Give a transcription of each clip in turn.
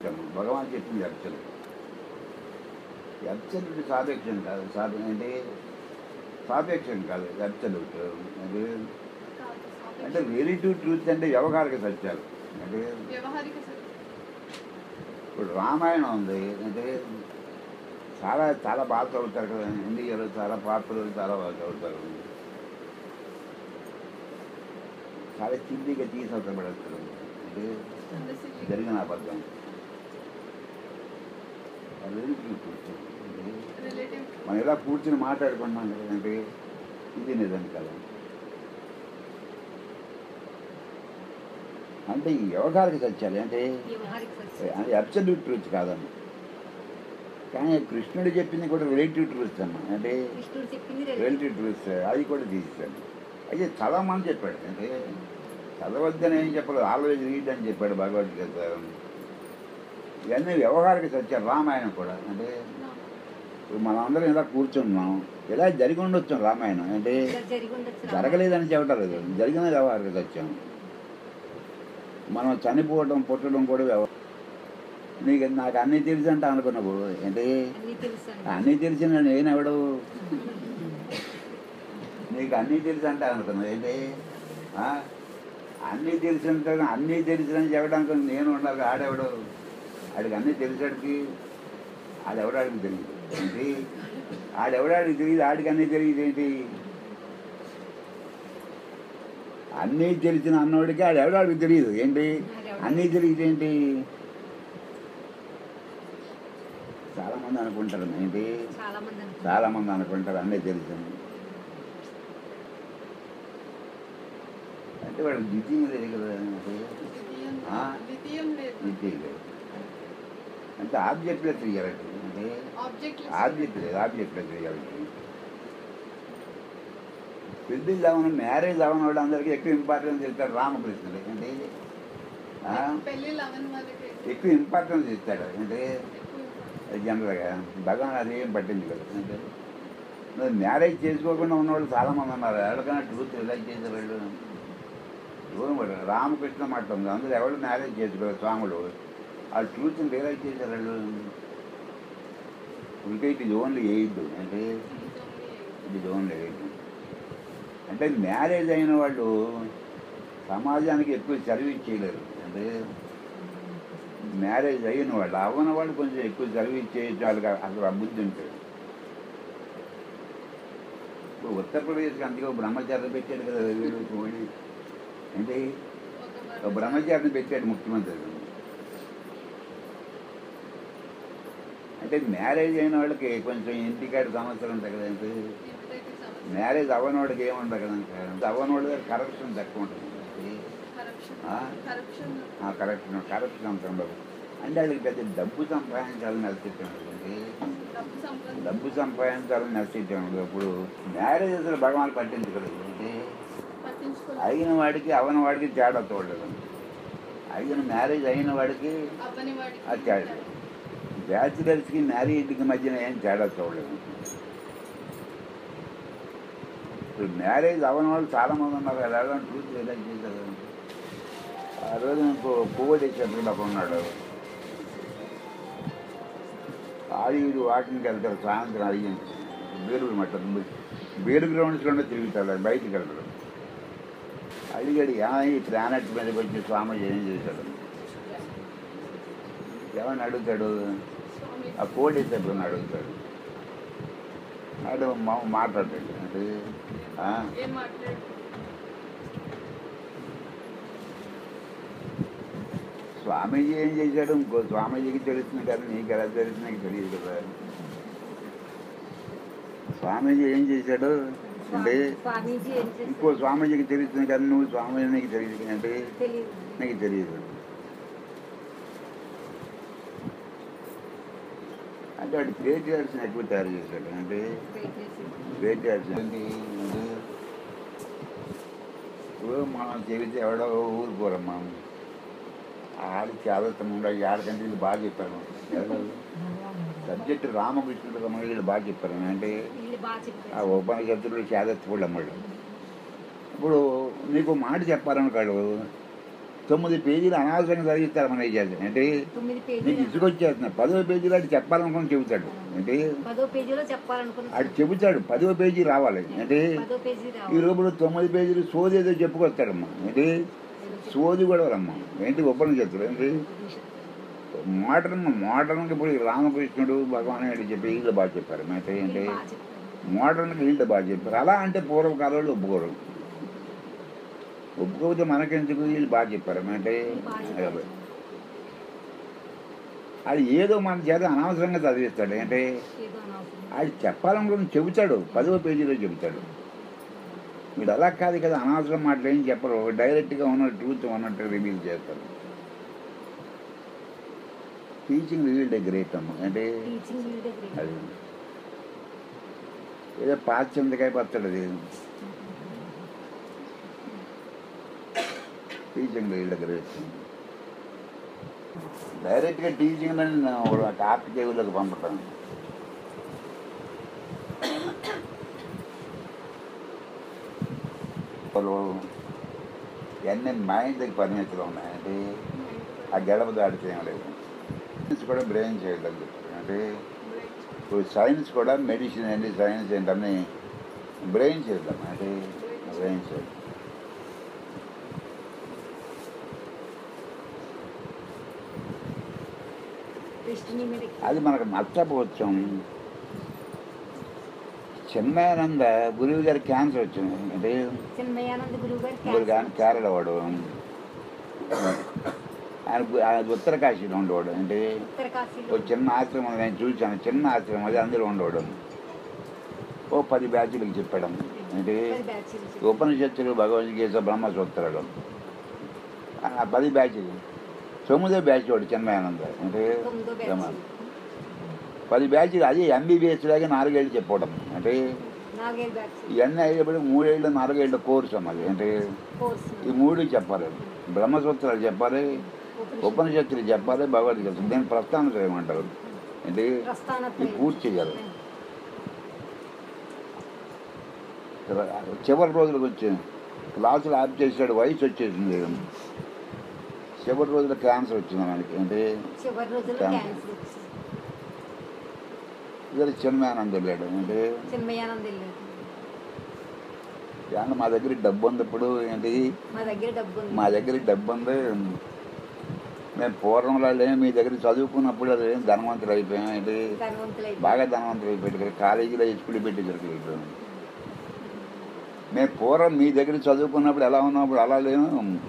భగవాన్ చెప్పింది అర్చన అబ్సల్యూట్ సాపేక్షం కాదు సాపే అంటే సాపేక్షం కాదు అబ్సల్యూట్ అంటే అంటే రిలేటివ్ ట్రూత్ అంటే వ్యవహారిక సత్యాలు అంటే వ్యవహారిక సత్యం ఇప్పుడు రామాయణం ఉంది అంటే చాలా చాలా బాగా చదువుతారు కదా ఇండియాలో చాలా పాపులర్ చాలా బాగా చదువుతారు చాలా చిల్లిగా తీసి అవతల పడేస్తారు అంటే అంటే silly. జరిగిన అబద్ధం రిలేటివ్ ట్రూత్ అంటే Relative. మనం ఎలా కూర్చుని మాట్లాడుకున్నాం కదంటే ఇది నిజం కదా అంటే ఈ వ్యవహారిక సత్యాలు అంటే వ్యవహారిక సత్యం అది అబ్సల్యూట్ ట్రూత్ కాదమ్మ కానీ కృష్ణుడు చెప్పింది కూడా రిలేటివ్ ట్రూత్ అమ్మ అంటే కృష్ణుడు చెప్పింది relative. రిలేటివ్ ట్రూత్ అది కూడా తీసేసాను అయితే చదవమని చెప్పాడు అంటే చదవద్దని ఏం చెప్పలేదు ఆల్వేజ్ రీడ్ అని చెప్పాడు భగవద్గీత ఇవన్నీ వ్యవహారిక సత్యాలు రామాయణం కూడా అంటే No. ఇప్పుడు మనందరం ఇలా కూర్చున్నాం ఇలా జరిగి ఉండొచ్చు రామాయణం అంటే ఇలా జరిగి ఉండొచ్చు రామాయణం. జరగలేదని చెప్పటలేదు జరిగిన వ్యవహారిక సత్యం మనం చనిపోవడం పుట్టడం కూడా వ్యవ నీకు నాకు అన్నీ తెలుసు అంటే అనుకున్నావు అంటే అన్నీ తెలుసు అండి. అన్నీ తెలిసిన నేనెవడు నీకు అన్నీ తెలుసు అంటే అనుకున్నావు ఏంటి ఆ? అన్నీ తెలిసిన అన్నీ తెలిసిన చెప్పడానికి నేను ఉండాలి ఆడెవడు ఆడికి అన్నీ తెలిసాడికి ఆడెవడాడికి తెలియదు ఏంటి ఆడెవడాడికి తెలియదు ఆడికి అన్నీ తెలియదు ఏంటి అన్నీ తెలిసిన అన్నోడికి ఆడెవడాడికి తెలియదు ఏంటి అన్నీ తెలియదు ఏంటి చాలా మంది అనుకుంటారు ఏంటి చాలా మంది అనుకుంటారు. చాలా మంది అనుకుంటారు అన్నీ తెలుసు అంటే వాడు ద్వితీయం లేదు కదా అంటే ద్వితీయం ఆ? ద్వితీయం లేదు ద్వితీయం లేదు అంటే ఆబ్జెక్ట్ లేదు రియాలిటీ అంటే ఆబ్జెక్ట్ ఆబ్జెక్ట్ లేదు ఆబ్జెక్ట్ లేదు రియాలిటీ పెళ్ళిళ్ళు అవన మ్యారేజ్ అవన వాళ్ళు అందరికీ ఎక్కువ ఇంపార్టెన్స్ ఇస్తాడు రామకృష్ణుడు అంటే ఆ? పెళ్ళిళ్ళు అవని వాళ్ళకి ఎక్కువ ఇంపార్టెన్స్ ఇస్తాడు అంటే ఎక్కువ జనరల్గా భగవాన్ అది ఏం పట్టించుకోలేదు అంటే మరి మ్యారేజ్ చేసుకోకుండా ఉన్నవాళ్ళు చాలామంది ఉన్నారు ఎవరికైనా ట్రూత్ రిలైజ్ చేసే వాళ్ళు దూరం పడ్డారు రామకృష్ణ మాట ఉంది అందరూ ఎవరు మ్యారేజ్ చేసుకోలేదు స్వాములు ఆ ట్రూత్ని రియలైజ్ చేసే వాళ్ళు ఇంకా ఇట్ ఇది ఓన్లీ ఎయిట్ అంటే ఇట్ ఇది ఓన్లీ ఎయిట్ అంటే మ్యారేజ్ అయిన వాళ్ళు సమాజానికి ఎక్కువ సర్వీస్ చేయలేరు అంటే మ్యారేజ్ అయిన వాళ్ళు అవ్వన వాళ్ళు కొంచెం ఎక్కువ సర్వీస్ చేయొచ్చు వాళ్ళకి అసలు ఆ బుద్ధి ఉంటుంది ఇప్పుడు ఉత్తరప్రదేశ్కి అందుకే ఒక బ్రహ్మచారి పెట్టాడు కదా వీడు మోడీ అంటే ఒక ఒక బ్రహ్మచారిని పెట్టాడు ముఖ్యమంత్రి అంటే మ్యారేజ్ అయిన వాళ్ళకి కొంచెం ఇంటికాడ సమస్యలు ఉంటాయి కదా అంటే ఇంటికి సమస్య మ్యారేజ్ అవ్వని వాడికి ఏముండదు కదా అవ్వని వాడి దగ్గర కరప్షన్ తక్కువ ఉంటుంది కరప్షన్ ఆ? కరప్షన్ ఆ కరప్షన్ కరప్షన్ అంత ఉండదు అంటే వాళ్ళకి పెద్ద డబ్బు సంపాదించాలని నడిచిట్టు ఉంటుంది డబ్బు సంపాదన డబ్బు సంపాదించాలని నడిచిట్టు ఉండదు ఇప్పుడు మ్యారేజ్ అసలు భగవాన్ పట్టించుకోలేదు అంటే పట్టించుకోలేదు అయిన వాడికి అవని వాడికి తేడా చూడలేదు అయిన మ్యారేజ్ అయిన వాడికి అవ్వని వాడికి అది తేడా బ్యాచులర్స్కి మ్యారేజ్కి మధ్యన ఏం తేడా చూడలేదు ఇప్పుడు మ్యారేజ్ అవని వాళ్ళు చాలామంది ఉన్నారు కదా ఎలా ట్రూత్ రియలైజ్ చేశారు ఆ రోజు ఇంకో పువ్వుడేశ్వరుడు అక్కడ ఉన్నాడు ఆడి వీడు వాకింగ్కి వెళ్తారు సాయంత్రం అడిగి బేరుగు మట్ట బేరు గ్రౌండ్స్లోనే తిరుగుతాడు బయటికి వెళ్తాడు అడిగాడు "ఏమయ్య, ఈ ప్లానెట్ మీదకి వచ్చి స్వామి ఏం చేశాడు ఏమని అడుగుతాడు స్వామి ఆ కోటేశ్వరుని అడుగుతాడు అడు మా- మాట్లాడతాడు అంటే "ఆ, ఏం మాట్లాడు స్వామీజీ ఏం చేశాడు ఇంకో స్వామీజీకి తెలుస్తుంది కానీ నీకు ఎలా తెలుస్తుంది నీకు తెలియదు కదా స్వామీజీ ఏం చేశాడు అంటే స్వామీజీ ఏం ఇంకో చేస్తారు స్వామీజీకి తెలుస్తుంది కానీ నువ్వు స్వామీజీ నీకు తెలియదు అంటే తెలియదు నీకు తెలియదు అంటే వాడు గ్రేట్ యాడ్స్ని ఎక్కువ తయారు చేశాడు అంటే వెయిట్ చేసి గ్రేట్ యాడ్స్ ఏంటి అంటే ఇప్పుడు మనం చెబితే ఎవడో ఊరు పోరమ్మా ఆడి చాలా ఉండాలి ఆడకంటే వీళ్ళు బాగా చెప్పారు సబ్జెక్ట్ రామకృష్ణుడు రమణ వీళ్ళు బాగా చెప్పారు అంటే వీళ్ళు బాగా ఆ చెప్పారు ఉపనిషత్తులు చేదత్తుడు అమ్మడు ఇప్పుడు నీకు మాట చెప్పాలనుకోడు తొమ్మిది పేజీలు అనవసరంగా చదివిస్తారు మన చేత అంటే తొమ్మిది నీకు పేజీలు ఇసుకొచ్చేస్తున్నాయి పదో పేజీలు అటు చెప్పాలనుకుని చెబుతాడు అంటే పదో పేజీలో చెప్పాలనుకున్నా అటు చెబుతాడు పదో పేజీ రావాలి అంటే పదో పేజీ ఈ రావాలి లోపల తొమ్మిది పేజీలు సోది ఏదో చెప్పుకొస్తాడమ్మా ఏంటి సోది కూడా అమ్మా ఏంటి ఉపనిషత్తులు ఏంటి మోడర్న్ మోడర్న్కి ఇప్పుడు ఈ రామకృష్ణుడు భగవాన్ ఏంటి చెప్పి వీళ్ళు బాగా చెప్పారు అయితే ఏంటి బాగా చెప్తారు. మోడర్న్కి వీళ్ళు బాగా చెప్పారు అలా అంటే పూర్వకాలంలో ఒప్పుకోరు ఒప్పుకోకపోతే మనకెందుకు వీళ్ళు బాగా చెప్పారు అంటే బాగా చెప్పారు. అది ఏదో మన చేత అనవసరంగా చదివిస్తాడు అంటే ఏదో అనవసరం అది చెప్పాలనుకుని చెబుతాడు పదవ పేజీలో చెబుతాడు వీడు అలా కాదు కదా అనవసరం మాటలు ఏం చెప్పరు డైరెక్ట్గా ఉన్న ట్రూత్ ఉన్నట్టు రివీల్ చేస్తారు టీచింగ్ రివీల్డ్ గ్రేట్ అమ్మ అంటే టీచింగ్ వీడి దగ్గర అది ఏదో పాశ్చంతకాయ పచ్చడి అది టీచింగ్ రివీల్డ్ గ్రేట్ డైరెక్ట్గా టీచింగ్ కార్తీ కేవులకు పంపటం వాళ్ళు ఇవన్నీ మైండ్కి పరిమితులు ఉన్నాయంటే ఆ గడప దాటితే ఏం లేదు సైన్స్ కూడా బ్రెయిన్ చేయగలరు చెప్పారు అంటే ఇప్పుడు సైన్స్ కూడా మెడిసిన్ ఏంటి సైన్స్ ఏంటని బ్రెయిన్ చేద్దాం అంటే బ్రెయిన్ చేద్దాం దృష్టిని మీద అది మనకు నచ్చపోవచ్చు చిన్నానంద గురువు గారి క్యాన్సర్ వచ్చింది అంటే చిన్మయానంద గురువు గారు గురువు గారి కేరళ వాడు ఆయన గు- ఆయన ఉత్తరకాశీలో ఉండేవాడు అంటే ఉత్తర కాశీలో ఓ చిన్న ఆశ్రమం నేను చూశాను చిన్న ఆశ్రమం అది అందులో ఉండేవాడు ఓ పది బ్యాచ్లకు చెప్పాడు అంటే పది బ్యాచ్లు చెప్పారు. ఉపనిషత్తులు భగవద్గీత బ్రహ్మసూత్రాలు ఆ పది బ్యాచ్లు తొమ్మిదో బ్యాచ్ వాడు చిన్మయానంద అంటే తొమ్మిదో బ్రహ్మ. బ్యాచ్ పది బ్యాచ్లు అది ఎంబీబీఎస్ లాగా నాలుగేళ్ళు చెప్పడం అంటే నాలుగైదు బ్యాచ్ ఇవన్నీ అయ్యేప్పుడు మూడేళ్ళు నాలుగేళ్ళ కోర్సు అన్నది అంటే కోర్స్ ఈ మూడు చెప్పాలి బ్రహ్మసూత్రాలు చెప్పాలి ఉపనిషత్తులు చెప్పాలి భగవద్గీత దీన్ని ప్రస్థానం చేయమంటారు అంటే ఇది ప్రస్థానత్రయం. పూర్తి చేయాలి చివరి రోజులకు వచ్చి క్లాసులు ఆఫ్ చేసాడు వయసు వచ్చేసింది చివరి రోజుల క్యాన్సర్ వచ్చింది మనకి అంటే చివరి రోజుల్లో క్యాన్సర్. క్యాన్సర్ వచ్చింది ఇద్దరు చిన్మయానంద వెళ్ళాడు అంటే చిన్మయానంద వెళ్ళారు ఏమన్నా మా దగ్గర డబ్బు ఉంది ఇప్పుడు ఏంటి మా దగ్గర డబ్బు ఉంది మా దగ్గర డబ్బు ఉంది మేము పూర్వంలో లేము మీ దగ్గర చదువుకున్నప్పుడు అది ఏం ధనవంతులు అయిపోయాం ఏంటి ధనవంతులైతే బాగా ధనవంతులు అయిపోయాడు కాలేజీలో స్కూల్ పెట్టి వెళ్ళిపోయాం మేము పూర్వం మీ దగ్గర చదువుకున్నప్పుడు ఎలా ఉన్నప్పుడు అలా లేము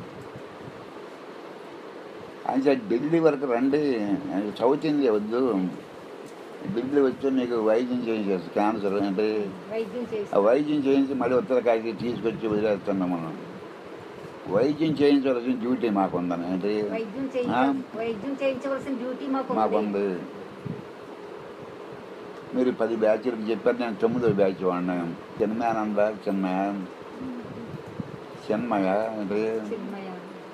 అని చెప్పి ఢిల్లీ వరకు రండి సౌత్ ఇండియా వద్దు ఢిల్లీ వచ్చి నీకు వైద్యం చేయించారు క్యాన్సర్ అంటే వైద్యం చేసి ఆ వైద్యం చేయించి మళ్ళీ ఉత్తరకాశీ తీసుకొచ్చి వదిలేస్తున్నాం మనం వైద్యం చేయించవలసిన డ్యూటీ మాకు ఉందని అంటే వైద్యం ఆ? చేయించ వైద్యం చేయించవలసిన డ్యూటీ మాకు మాకు ఉంది ఉంది మీరు పది బ్యాచ్లకు చెప్పారు నేను తొమ్మిదో బ్యాచ్ వాడినాను చిన్మయానంద చిన్మయ చిన్మయ అంటే చిన్మయ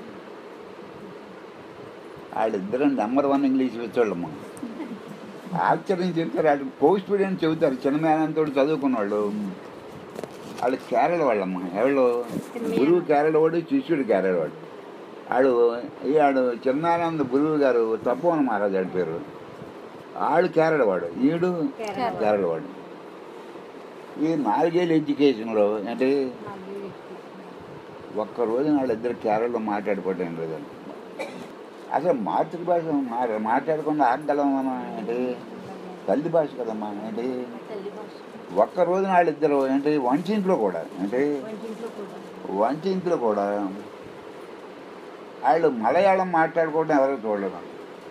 వాళ్ళిద్దరు నెంబర్ వన్ ఇంగ్లీష్ వచ్చేవాళ్ళమ్మ ఆశ్చర్యం చెప్తారు వాళ్ళు పోస్ట్ స్టూడెంట్ చెబుతారు చిన్నమేనంతో చదువుకున్న వాళ్ళు వాళ్ళు కేరళ వాళ్ళమ్మ ఎవరు గురువు కేరళ వాడు శిష్యుడు కేరళ వాడు ఆడు ఈ ఆడు చిన్నానంద గురువు గారు తపోవన మహారాజు ఆడి పేరు ఆడు కేరళ వాడు ఈడు కేరళ. కేరళ వాడు ఈ నాలుగేళ్ళు ఎడ్యుకేషన్లో అంటే నాకు ఒక్క రోజు వాళ్ళిద్దరు కేరళలో మాట్లాడుకోవటం ఏం లేదండి అసలు మాతృభాష మా- మాట్లాడకుండా ఆగగలం మనం ఏంటి తల్లి భాష కదమ్మా ఏంటి తల్లి భాష ఒక్క రోజు వాళ్ళిద్దరు ఏంటి వంటింట్లో కూడా ఏంటి వంటింట్లో కూడా వంటింట్లో కూడా వాళ్ళు మలయాళం మాట్లాడుకోవడం ఎవరో చూడలేదు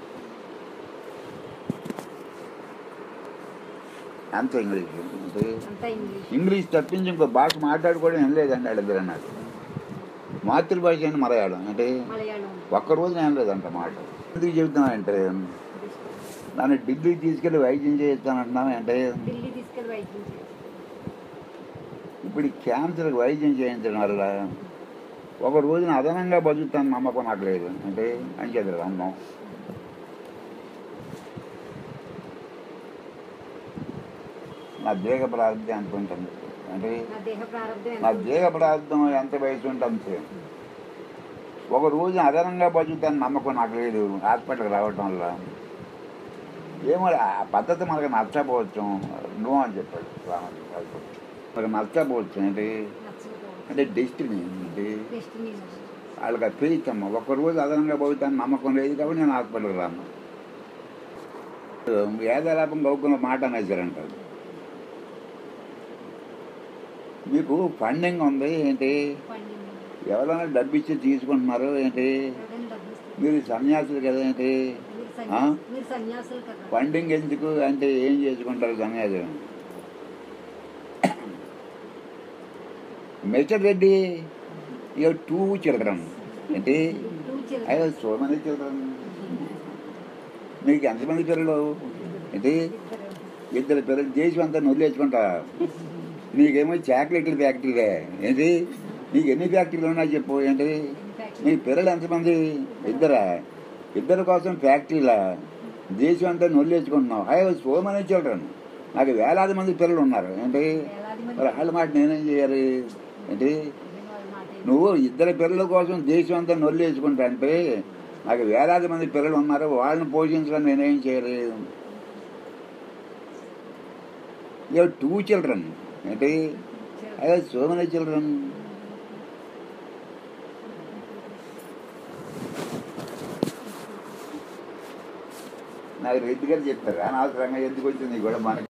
అంత ఇంగ్లీష్ అంటే అంతా ఇంగ్లీష్ ఇంగ్లీష్ తప్పించి ఇంకో భాష మాట్లాడుకోవడం ఏం లేదండి వాళ్ళిద్దరు అన్నారు మాతృభాష అని మలయాళం అంటే మలయాళం ఒక్కరోజు ఏం లేదంట మాట ఎందుకు చెబుతున్నానంటే నన్ను ఢిల్లీ తీసుకెళ్ళి వైద్యం చేస్తానంటున్నాను అంటే ఢిల్లీ తీసుకెళ్ళి వైద్యం చేసి ఇప్పుడు ఈ క్యాన్సర్కి వైద్యం చేయించడం వల్ల ఒక రోజున అదనంగా బతుకుతాను నమ్మకం నాకు లేదు అంటే అని చెప్పారు అమ్మం నా దేహ ప్రారంభం ఎంత ఉంటుంది అంటే నా దేహ ప్రారంభం నా ఎంత దేహ ప్రారంభం ఎంత వయసు ఉంటే అంతే ఒక రోజు అదనంగా బతుకుతాను నమ్మకం నాకు లేదు హాస్పిటల్కి రావటం వల్ల ఏమో ఆ పద్ధతి మనకు నచ్చకపోవచ్చు నో అని చెప్పాడు రామకృష్ణ మనకు నచ్చకపోవచ్చు ఏంటి నచ్చకపోవచ్చు అంటే డెస్టినీ ఏంటి డెస్టినీ వాళ్ళకి అది పెయిస్తాము ఒక్కరోజు అదనంగా పోతాను నమ్మకం లేదు కాబట్టి నేను హాస్పిటల్కి రాను వేదలాపం గౌకున్న మాట అనేసారంటారు మీకు ఫండింగ్ ఉంది ఏంటి పండింగ్ ఎవరైనా డబ్బు ఇచ్చి తీసుకుంటున్నారు ఏంటి ఎవరైనా డబ్బులు ఇస్తారు. మీరు సన్యాసులు కదా ఏంటి మీరు ఆ? సన్యాసి- మీరు సన్యాసులు కదా ఫండింగ్ ఎందుకు అంటే ఏం చేసుకుంటారు సన్యాసం Mr Reddy you two children ఏంటి టూ చిల్డ్రన్ అయ్యో సో మెనీ చిల్డ్రన్ మీకు ఎంతమంది పిల్లలు ఏంటి ఇద్దరు పిల్లలు దేశం అంతా నొల్లేసుకుంటా నీకేమో చాక్లెట్ల ఫ్యాక్టరీలే ఏంటి నీకు ఎన్ని ఫ్యాక్టరీలు ఉన్నాయి చెప్పు ఏంటి నీ పిల్లలు ఎంతమంది ఇద్దరా ఇద్దరి కోసం ఫ్యాక్టరీలా దేశం అంతా నొల్లేసుకుంటున్నావు అయ్యో సో మెనీ చిల్డ్రన్ నాకు వేలాది మంది పిల్లలు ఉన్నారు ఏంటి వేలాది మంది మరి వాళ్ళ మాట నేనేం చేయాలి ఏంటి పిల్లలు వాళ్ళ మాట ఏంటి? నువ్వు ఇద్దరు పిల్లల కోసం దేశం అంతా నొల్లేసుకుంటా అంటే నాకు వేలాది మంది పిల్లలు ఉన్నారు వాళ్ళని పోషించడం నేనేం చేయలేదు యూ టూ చిల్డ్రన్ ఏంటి అదే సో మెనీ చిల్డ్రన్ నాకు రెడ్డి గారు చెప్పారు అనవసరంగా ఎందుకు వచ్చింది కూడా మనకి